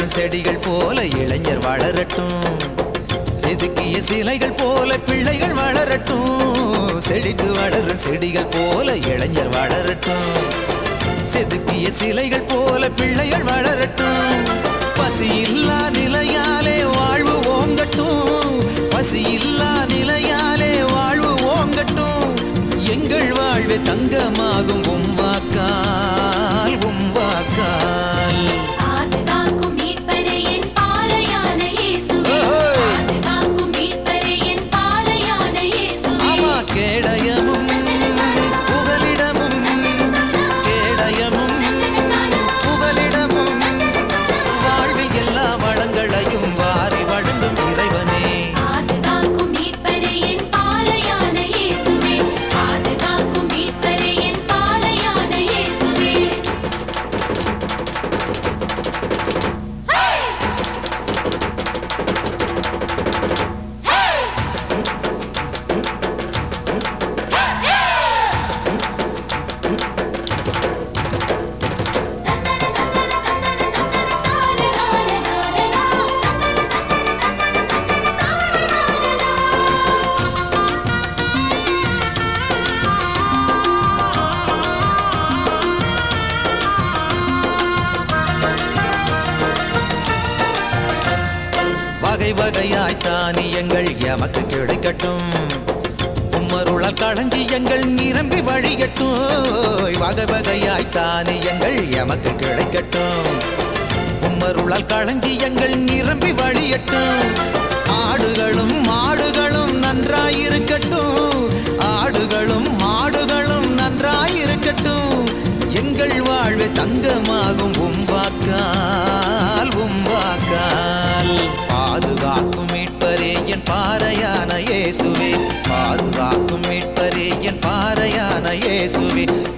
வளரும் செடிகள் போல இளைஞர் வளரட்டும் செதுக்கிய சிலைகள் போல பிள்ளைகள் வளரட்டும் செழித்து வளரும் செடிகள் போல இளைஞர் வளரட்டும் செதுக்கிய சிலைகள் போல பிள்ளைகள் வளரட்டும் பசி இல்லா நிலையாலே வாழ்வு ஓங்கட்டும் பசி இல்லா நிலையாலே வாழ்வு ஓங்கட்டும் எங்கள் வாழ்வே தங்கமாகும் உம்வாக்கால் உம்வாக்கால் பாதுகாக்கும் மீட்பரே என் பாறையான இயேசுவே ஓஹோய். பாதுகாக்கும் மீட்பரே என் பாறையான இயேசுவே ஆமா கேடயமும் புகலிடமும் கேடயமும் புகலிடமும் வாழ்வில் எல்லா வளங்களையும் வாரி வழங்கும் இறைவனே பாதுகாக்கும் மீட்பரே என் பாறையான இயேசுவே பாதுகாக்கும் மீட்பரே என் பாறையான இயேசுவே வகை வகையாய் தானியங்கள் எமக்கு கிடைக்கட்டும் உம்மருளால் களஞ்சியங்கள் நிரம்பி வழிகட்டும் வகை வகையாய் தானியங்கள் எமக்கு கிடைக்கட்டும் உம்மருளால் களஞ்சியங்கள் நிரம்பி வழியட்டும் ஆடுகளும் மாடுகளும் நன்றாயிருக்கட்டும் ஆடுகளும் மாடுகளும் நன்றாயிருக்கட்டும் எங்கள் வாழ்வே தங்கமாகும் உம்வாக்கால் உம்வாக்கால் பாதுகாக்கும் மீட்பரே என் பாறையான இயேசுவே பாதுகாக்கும் மீட்பரே என் பாறையான இயேசுவே